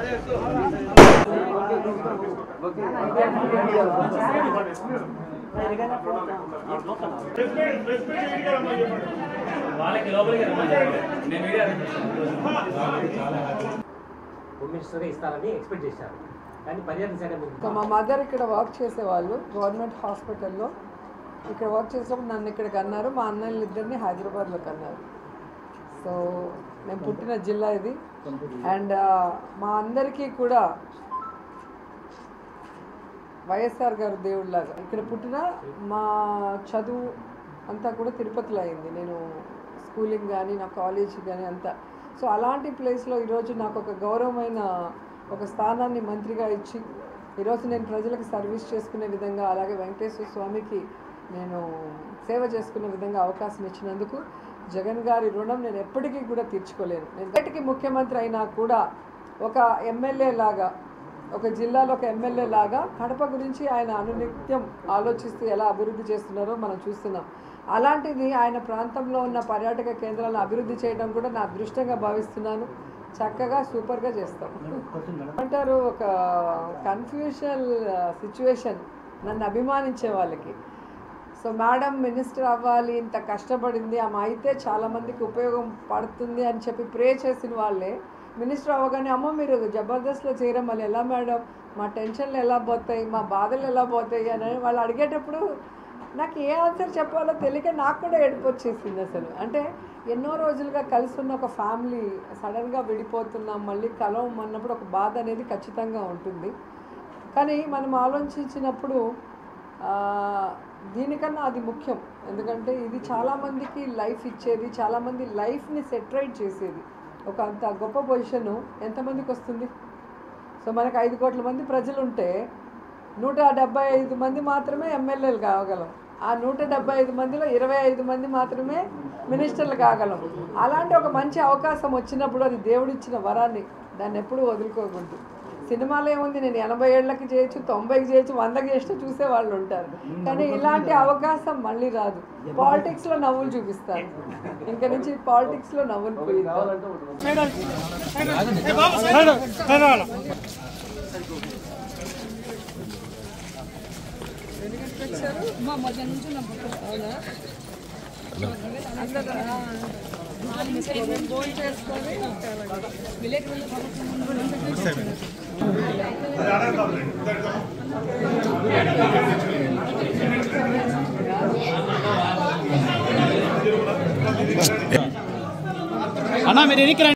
వాళ్ళకి లోపలికి రమ్మని చెప్పండి. నేను మీడియా హోమ్ మినిస్టర్ ఇస్తారని ఎక్స్పెక్ట్ చేశారు కానీ పర్యాటక శాఖ మీకు సో మా మదర్ ఇక్కడ వర్క్ చేసేవాళ్ళు గవర్నమెంట్ హాస్పిటల్లో ఇక్కడ వర్క్ చేసినప్పుడు నన్ను ఇక్కడికి అన్నారు మా అన్నయ్యలు ఇద్దరిని హైదరాబాద్లోకి అన్నారు సో నేను పుట్టిన జిల్లా ఇది అండ్ మా అందరికీ కూడా వైఎస్ఆర్ గారు దేవుళ్ళలాగా ఇక్కడ పుట్టిన మా చదువు అంతా కూడా తిరుపతిలో అయింది నేను స్కూలింగ్ కానీ నా కాలేజ్ కానీ అంతా సో అలాంటి ప్లేస్లో ఈరోజు నాకు ఒక గౌరవమైన ఒక స్థానాన్ని మంత్రిగా ఇచ్చి ఈరోజు నేను ప్రజలకు సర్వీస్ చేసుకునే విధంగా అలాగే వెంకటేశ్వర స్వామికి నేను సేవ చేసుకునే విధంగా అవకాశం ఇచ్చినందుకు జగన్ గారి రుణం నేను ఎప్పటికీ కూడా తీర్చుకోలేను నేను బయటికి ముఖ్యమంత్రి అయినా కూడా ఒక ఎమ్మెల్యే లాగా ఒక జిల్లాలో ఒక ఎమ్మెల్యే లాగా కడప గురించి ఆయన అనునిత్యం ఆలోచిస్తూ ఎలా అభివృద్ధి చేస్తున్నారో మనం చూస్తున్నాం అలాంటిది ఆయన ప్రాంతంలో ఉన్న పర్యాటక కేంద్రాలను అభివృద్ధి చేయడం కూడా నా అదృష్టంగా భావిస్తున్నాను చక్కగా సూపర్గా చేస్తాం అంటారు ఒక కన్ఫ్యూషనల్ సిచ్యువేషన్ నన్ను అభిమానించే వాళ్ళకి సో మేడం మినిస్టర్ అవ్వాలి ఇంత కష్టపడింది ఆమె అయితే చాలామందికి ఉపయోగం పడుతుంది అని చెప్పి ప్రే చేసిన వాళ్ళే మినిస్టర్ అవ్వగానే అమ్మ మీరు జబర్దస్త్లో చేరం మళ్ళీ ఎలా మేడం మా టెన్షన్లు ఎలా పోతాయి మా బాధలు ఎలా పోతాయి అని వాళ్ళు అడిగేటప్పుడు నాకు ఏ ఆన్సర్ చెప్పాలో తెలియక నాకు కూడా ఏడుపు వచ్చేసింది అసలు అంటే ఎన్నో రోజులుగా కలిసి ఉన్న ఒక ఫ్యామిలీ సడన్గా విడిపోతున్నాం మళ్ళీ కలవం అన్నప్పుడు ఒక బాధ అనేది ఖచ్చితంగా ఉంటుంది కానీ మనం ఆలోచించినప్పుడు ఆ, దీనికన్నా అది ముఖ్యం ఎందుకంటే ఇది చాలామందికి లైఫ్ ఇచ్చేది చాలామంది లైఫ్ని సెటరైట్ చేసేది ఒక అంత గొప్ప పొజిషన్ ఎంతమందికి వస్తుంది సో మనకు ఐదు కోట్ల మంది ప్రజలు ఉంటే నూట డెబ్బై ఐదు మంది మాత్రమే ఎమ్మెల్యేలు కాగలం ఆ నూట డెబ్బై ఐదు మందిలో ఇరవై ఐదు మంది మాత్రమే మినిస్టర్లు కాగలం అలాంటి ఒక మంచి అవకాశం వచ్చినప్పుడు అది దేవుడిచ్చిన వరాన్ని దాన్ని ఎప్పుడూ వదులుకోకూడదు సినిమాలో ఏముంది నేను ఎనభై ఏళ్ళకి చేయొచ్చు తొంభైకి చేయొచ్చు వందకి చేస్తే చూసే వాళ్ళు ఉంటారు కానీ ఇలాంటి అవకాశం మళ్ళీ రాదు పాలిటిక్స్లో నవ్వులు చూపిస్తారు ఇంక నుంచి పాలిటిక్స్లో నవ్వులు పోయిద్దాం అన్నా మీరు ఎన్నికలు